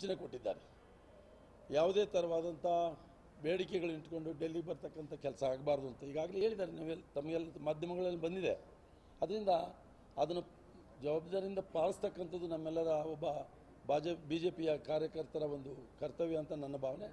ಸೂಚನೆ ಕೊಟ್ಟಿದ್ದಾರೆ ಯಾವುದೇ ಥರವಾದಂಥ ಬೇಡಿಕೆಗಳು ಇಟ್ಕೊಂಡು ಡೆಲ್ಲಿಗೆ ಬರ್ತಕ್ಕಂಥ ಕೆಲಸ ಆಗಬಾರ್ದು ಅಂತ ಈಗಾಗಲೇ ಹೇಳಿದ್ದಾರೆ ನೀವೆಲ್ಲ ತಮಗೆಲ್ಲ ಮಾಧ್ಯಮಗಳಲ್ಲಿ ಬಂದಿದೆ ಅದರಿಂದ ಅದನ್ನು ಜವಾಬ್ದಾರಿಯಿಂದ ಪಾಲಿಸ್ತಕ್ಕಂಥದ್ದು ನಮ್ಮೆಲ್ಲರ ಒಬ್ಬ ಬಾಜ ಬಿ ಜೆ ಪಿಯ ಕಾರ್ಯಕರ್ತರ ಒಂದು ಕರ್ತವ್ಯ ಅಂತ ನನ್ನ ಭಾವನೆ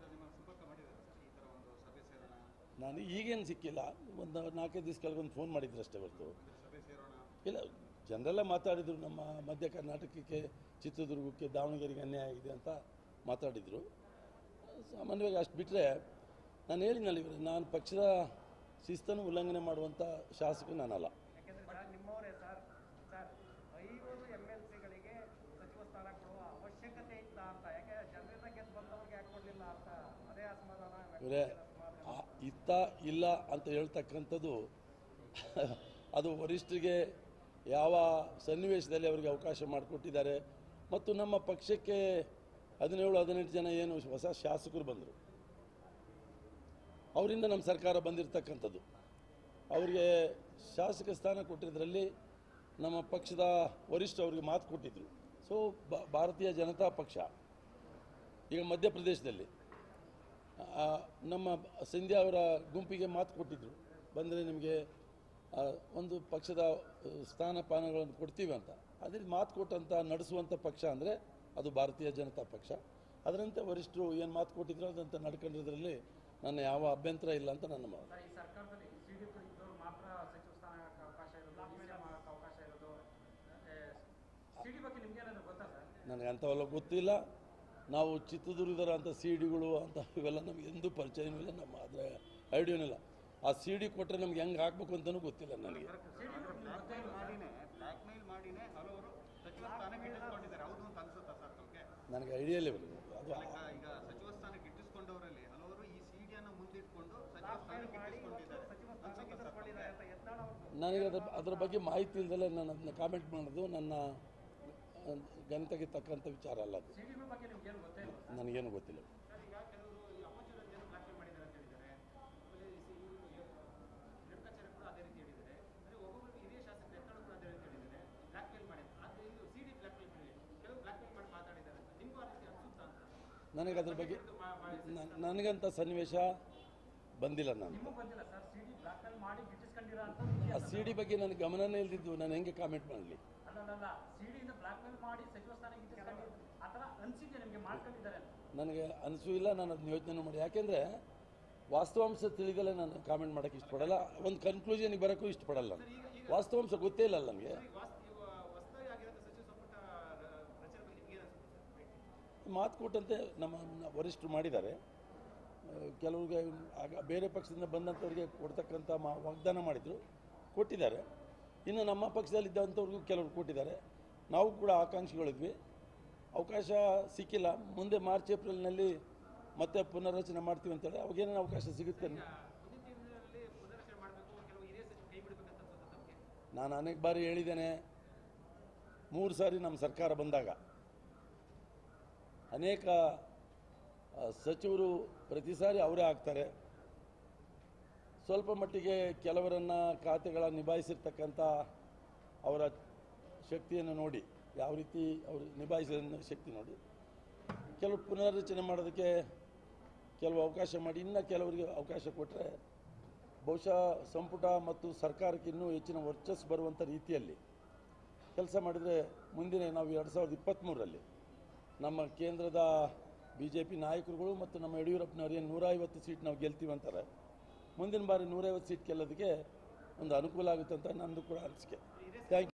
ನಾನು ಈಗೇನು ಸಿಕ್ಕಿಲ್ಲ ಒಂದು ನಾಲ್ಕೈದು ದಿವಸ ಕೆಳಗೊಂದು ಫೋನ್ ಮಾಡಿದ್ರು ಅಷ್ಟೇ ಹೊರತು ಇಲ್ಲ ಜನರೆಲ್ಲ ಮಾತಾಡಿದರು ನಮ್ಮ ಮಧ್ಯ ಕರ್ನಾಟಕಕ್ಕೆ ಚಿತ್ರದುರ್ಗಕ್ಕೆ ದಾವಣಗೆರೆಗೆ ಅನ್ಯಾಯ ಆಗಿದೆ ಅಂತ ಮಾತಾಡಿದರು ಸಾಮಾನ್ಯವಾಗಿ ಅಷ್ಟು ಬಿಟ್ಟರೆ ನಾನು ಹೇಳಿದ್ನಲ್ಲ ಇವರು ನಾನು ಪಕ್ಷದ ಶಿಸ್ತನ್ನು ಉಲ್ಲಂಘನೆ ಮಾಡುವಂಥ ಶಾಸಕ ನಾನಲ್ಲ ಯಾಕೆಂದ್ರೆ ಸರ್ ನಿಮ್ಮವರೇ ಸರ್ ಸರ್ ಐವರು ಎಮ್ ಎಲ್ ಸಿಗಳಿಗೆ ಸಚಿವ ಸ್ಥಾನ ಕೊಡುವ ಅವಶ್ಯಕತೆ ಇತ್ತ ಅಂತ ಯಾಕೆ ಜನರಿಂದ ಗೆದ್ದು ಬಂದವ್ರಿಗೆ ಯಾಕೆ ಕೊಡಲಿಲ್ಲ ಅಂತ ಅದೇ ಅಸಮಾಧಾನ ಇವರೇ ಆ ಇತ್ತ ಇಲ್ಲ ಅಂತ ಹೇಳ್ತಕ್ಕಂಥದ್ದು ಅದು ವರಿಷ್ಠರಿಗೆ ಯಾವ ಸನ್ನಿವೇಶದಲ್ಲಿ ಅವರಿಗೆ ಅವಕಾಶ ಮಾಡಿಕೊಟ್ಟಿದ್ದಾರೆ ಮತ್ತು ನಮ್ಮ ಪಕ್ಷಕ್ಕೆ ಹದಿನೇಳು ಹದಿನೆಂಟು ಜನ ಏನು ಹೊಸ ಶಾಸಕರು ಬಂದರು ಅವರಿಂದ ನಮ್ಮ ಸರ್ಕಾರ ಬಂದಿರತಕ್ಕಂಥದ್ದು ಅವರಿಗೆ ಶಾಸಕ ಸ್ಥಾನ ಕೊಟ್ಟಿದ್ದರಲ್ಲಿ ನಮ್ಮ ಪಕ್ಷದ ವರಿಷ್ಠ ಅವರಿಗೆ ಮಾತು ಕೊಟ್ಟಿದ್ದರು ಸೊ ಭಾರತೀಯ ಜನತಾ ಪಕ್ಷ ಈಗ ಮಧ್ಯಪ್ರದೇಶದಲ್ಲಿ ಆ, ನಮ್ಮ ಸಿಂಧ್ಯಾ ಅವರ ಗುಂಪಿಗೆ ಮಾತು ಕೊಟ್ಟಿದ್ದರು ಬಂದರೆ ನಿಮಗೆ ಆ, ಒಂದು ಪಕ್ಷದ ಆ, ಸ್ಥಾನಪಾನಗಳನ್ನು ಕೊಡ್ತೀವಿ ಅಂತ ಅದೇ ಮಾತು ಕೊಟ್ಟಂಥ ನಡೆಸುವಂಥ ಪಕ್ಷ ಅಂದರೆ ಅದು ಭಾರತೀಯ ಜನತಾ ಪಕ್ಷ ಅದರಂತೆ ವರಿಷ್ಠರು ಏನು ಮಾತು ಕೊಟ್ಟಿದ್ರು ಅದಂತೆ ನಡ್ಕೊಂಡಿರೋದ್ರಲ್ಲಿ ನನ್ನ ಯಾವ ಅಭ್ಯಂತರ ಇಲ್ಲ ಅಂತ ನನ್ನ ಮಾತು ಸರ್, ಈ ಸರ್ಕಾರದಲ್ಲಿ ಸಿ ಡಿ ಇದ್ದವರು ಮಾತ್ರ ಸಚಿವ ಸ್ಥಾನಕ್ಕೆ ಅವಕಾಶ ಇರೋದು ಡಿಸಿಎಂ ಆಗಕ್ಕೆ ಅವಕಾಶ ಇರೋದು ಸಿ ಡಿ ಬಗ್ಗೆ ನಿಮ್ಗೆ ಏನಾದ್ರು ಗೊತ್ತಾ ಸರ್ ನನಗೆ ಅಂಥವೆಲ್ಲ ಗೊತ್ತಿಲ್ಲ ನಾವು ಚಿತ್ರದುರ್ಗದರ ಅಂತ ಸಿ ಡಿಗಳು ಅಂತ ಇವೆಲ್ಲ ನಮ್ಗೆ ಎಂದೂ ಪರಿಚಯನೂ ಇಲ್ಲ ನಮ್ಮ ಆದರೆ ಐಡಿಯಾನೂ ಇಲ್ಲ ಆ ಸಿ ಡಿ ಕೊಟ್ಟರೆ ನಮ್ಗೆ ಹೆಂಗೆ ಹಾಕ್ಬೇಕು ಅಂತಲೂ ಗೊತ್ತಿಲ್ಲ ನನಗೆ ಬ್ಲ್ಯಾಕ್ ಮೇಲ್ ಮಾಡಿನೇ ಬ್ಲ್ಯಾಕ್ ಮೇಲ್ ಮಾಡಿನೇ ಹಲವರು ಸಚಿವ ಸ್ಥಾನಕ್ಕೆ ಇಟ್ಟಿಸ್ಕೊಂಡಿದ್ದಾರೆ ಹೌದು ಅಂತ ಅನ್ಸುತ್ತಾ ಸರ್ ತಮಗೆ ನನಗೆ ಐಡಿಯಾ ಇಲ್ಲ ಇವ್ರಿಗೆ. ಅದು ಈಗ ಸಚಿವ ಸ್ಥಾನಕ್ಕೆ ಇಟ್ಟಿಸ್ಕೊಂಡವರಲ್ಲಿ ಹಲವರು ಈ ಸಿಡಿಯನ್ನು ಮುಂದಿಟ್ಕೊಂಡು ಸಚಿವ ಸ್ಥಾನಕ್ಕೆ ಇಟ್ಟಿಸ್ಕೊಂಡಿದ್ದಾರೆ ಸಚಿವ ಸ್ಥಾನಕ್ಕೆ ಅನ್ಸುತ್ತಾ ಸರ್ ತಗೊಂಡಿದ್ದಾರೆ ಅಂತ ಯತ್ನಾಳ್ ಅವರು ನನಗೆ ಅದ್ರ ಅದ್ರ ಬಗ್ಗೆ ಮಾಹಿತಿ ಇಲ್ದಲೆ ನಾನು ಅದನ್ನ ಕಾಮೆಂಟ್ ಮಾಡೋದು ನನ್ನ ಆ, ಘನತೆಗೆ ತಕ್ಕಂಥ ವಿಚಾರ ಅಲ್ಲ ಅದು ಸಿ ಡಿಗಳ ಬಗ್ಗೆ ನಿಮ್ಗೆ ಏನು ಗೊತ್ತೇ ಇಲ್ಲ ನನಗೇನು ಗೊತ್ತಿಲ್ಲ ಸರ್ ಈಗ ಕೆಲವರು ಈ ಅಪಚೂರನ್ನು ಬ್ಲಾಕ್ ಮಾಡಿದ್ದಾರೆ ಅಂತ ಹೇಳಿದ್ದಾರೆ ಆಮೇಲೆ ರೇಣುಕಾಚಾರ್ಯ ಕೂಡ ಅದೇ ರೀತಿ ಹೇಳಿದ್ದಾರೆ ಅಂದರೆ ಒಬ್ಬೊಬ್ಬರು ಹಿರಿಯ ಶಾಸಕರು ಯತ್ನಾಳ್ ಕೂಡ ಅದೇ ರೀತಿ ಹೇಳಿದ್ದಾರೆ ಬ್ಲಾಕ್ ಮೇಲ್ ಮಾಡಿ ಆದರೆ ಇದು ಸಿ ಡಿ ಬ್ಲಾಕ್ ಮೇಲ್ ಮಾಡಿ ಕೆಲವು ಬ್ಲಾಕ್ ಮೇಲ್ ಮಾಡಿ ಮಾತಾಡಿದ್ದಾರೆ ಅಂತ ನಿಮಗೂ ಆ ರೀತಿ ಅನ್ಸುತ್ತಾ ಅಂತ ನನಗೆ ಅದ್ರ ಬಗ್ಗೆ ನ- ನನಗಂಥ ಸನ್ನಿವೇಶ ಬಂದಿಲ್ಲ ನಾನು ನಿಮಗೂ ಬಂದಿಲ್ಲ sir C D blackmail ಮಾಡಿ ಗಿಟ್ಟಿಸ್ಕೊಂಡಿರ ಅಂತ ಆ ಸಿ ಡಿ ಬಗ್ಗೆ ನನಗೆ ಗಮನನೇ ಇಲ್ದಿದ್ದು ನಾನು ಹೆಂಗೆ ಕಾಮೆಂಟ್ ಮಾಡಲಿ ಅಲ್ಲಲ್ಲ ಸಿ ಡಿಯಿಂದ ಬ್ಲಾಕ್ ಮೇಲ್ ಮಾಡಿ ಸಚಿವ ಸ್ಥಾನ ಗಿಟ್ಟಿಸ್ಕೊಂಡಿದ್ದು ಆ ಥರ ಅನ್ಸಿದ್ಯಾ ನಿಮಗೆ ಮಾಡ್ಕೊಂಡಿದ್ದಾರೆ ಅಂತ ನನಗೆ ಅನಿಸೂ ಇಲ್ಲ ನಾನು ಅದನ್ನ ಯೋಚನೆ ಮಾಡಿ ಯಾಕೆಂದರೆ ವಾಸ್ತವಾಂಶ ತಿಳಿದಲೇ ನಾನು ಕಾಮೆಂಟ್ ಮಾಡೋಕ್ಕೆ ಇಷ್ಟಪಡಲ್ಲ ಒಂದು ಕನ್ಕ್ಲೂಷನ್ಗೆ ಬರೋಕ್ಕೂ ಇಷ್ಟಪಡಲ್ಲ ನಾನು ವಾಸ್ತವಾಂಶ ಗೊತ್ತೇ ಇಲ್ಲ ನನಗೆ ಹೊಸದಾಗಿ ಆಗಿರೋ ಸಚಿವ ಸಂಪುಟ ರಚನೆ ಬಗ್ಗೆ ನಿಮ್ಗೆ ಅನ್ಸುತ್ತೆ ಸರ್ ಮಾತು ಕೊಟ್ಟಂತೆ ನಮ್ಮ ನ- ವರಿಷ್ಠರು ಮಾಡಿದ್ದಾರೆ ಆ, ಕೆಲವ್ರಿಗೆ ಆಗ ಬೇರೆ ಪಕ್ಷದಿಂದ ಬಂದಂಥವ್ರಿಗೆ ಕೊಡ್ತಕ್ಕಂಥ ಮಾ ವಾಗ್ದಾನ ಮಾಡಿದರು ಕೊಟ್ಟಿದ್ದಾರೆ ಇನ್ನು ನಮ್ಮ ಪಕ್ಷದಲ್ಲಿ ಇದ್ದಂಥವ್ರಿಗೂ ಕೆಲವರು ಕೊಟ್ಟಿದ್ದಾರೆ ನಾವು ಕೂಡ ಆಕಾಂಕ್ಷಿಗಳಿದ್ವಿ ಅವಕಾಶ ಸಿಕ್ಕಿಲ್ಲ ಮುಂದೆ ಮಾರ್ಚ್ ಏಪ್ರಿಲ್ನಲ್ಲಿ ಮತ್ತೆ ಪುನರ್ರಚನೆ ಮಾಡ್ತೀವಿ ಅಂತೇಳಿ ಅವಾಗೇನೇನು ಅವಕಾಶ ಸಿಗುತ್ತೆ ಮುಂದಿನ ದಿನಗಳಲ್ಲಿ ಪುನರ್ರಚನೆ ಮಾಡಬೇಕು ಕೆಲವು ಹಿರಿಯ ಸಚಿವ ಕೈ ಬಿಡಬೇಕಂತ ಅನ್ಸುತ್ತೆ ತಮಗೆ ನಾನು ಅನೇಕ ಬಾರಿ ಹೇಳಿದ್ದೇನೆ ಮೂರು ಸಾರಿ ನಮ್ಮ ಸರ್ಕಾರ ಬಂದಾಗ ಅನೇಕ ಆ, ಸಚಿವರು ಪ್ರತಿ ಸಾರಿ ಅವರೇ ಆಗ್ತಾರೆ ಸ್ವಲ್ಪ ಮಟ್ಟಿಗೆ ಕೆಲವರನ್ನು ಖಾತೆಗಳ ನಿಭಾಯಿಸಿರ್ತಕ್ಕಂಥ ಅವರ ಶಕ್ತಿಯನ್ನು ನೋಡಿ ಯಾವ ರೀತಿ ಅವರು ನಿಭಾಯಿಸಿದ ಶಕ್ತಿ ನೋಡಿ ಕೆಲವು ಪುನರ್ರಚನೆ ಮಾಡೋದಕ್ಕೆ ಕೆಲವು ಅವಕಾಶ ಮಾಡಿ ಇನ್ನು ಕೆಲವರಿಗೆ ಅವಕಾಶ ಕೊಟ್ಟರೆ ಬಹುಶಃ ಸಂಪುಟ ಮತ್ತು ಸರ್ಕಾರಕ್ಕೆ ಇನ್ನೂ ಹೆಚ್ಚಿನ ವರ್ಚಸ್ಸು ಬರುವಂಥ ರೀತಿಯಲ್ಲಿ ಕೆಲಸ ಮಾಡಿದರೆ ಮುಂದಿನ ನಾವು ಎರಡು ಸಾವಿರದ ಇಪ್ಪತ್ತ್ಮೂರರಲ್ಲಿ ನಮ್ಮ ಕೇಂದ್ರದ ಬಿ ಜೆ ಪಿ ನಾಯಕರುಗಳು ಮತ್ತು ನಮ್ಮ ಯಡಿಯೂರಪ್ಪನವ್ರು ಏನು ನೂರೈವತ್ತು ಸೀಟ್ ನಾವು ಗೆಲ್ತೀವಿ ಅಂತಾರೆ ಮುಂದಿನ ಬಾರಿ ನೂರೈವತ್ತು ಸೀಟ್ ಗೆಲ್ಲೋದಕ್ಕೆ ಒಂದು ಅನುಕೂಲ ಆಗುತ್ತೆ ಅಂತ ನಂದು ಕೂಡ ಅನಿಸಿಕೆ ಥ್ಯಾಂಕ್ ಯು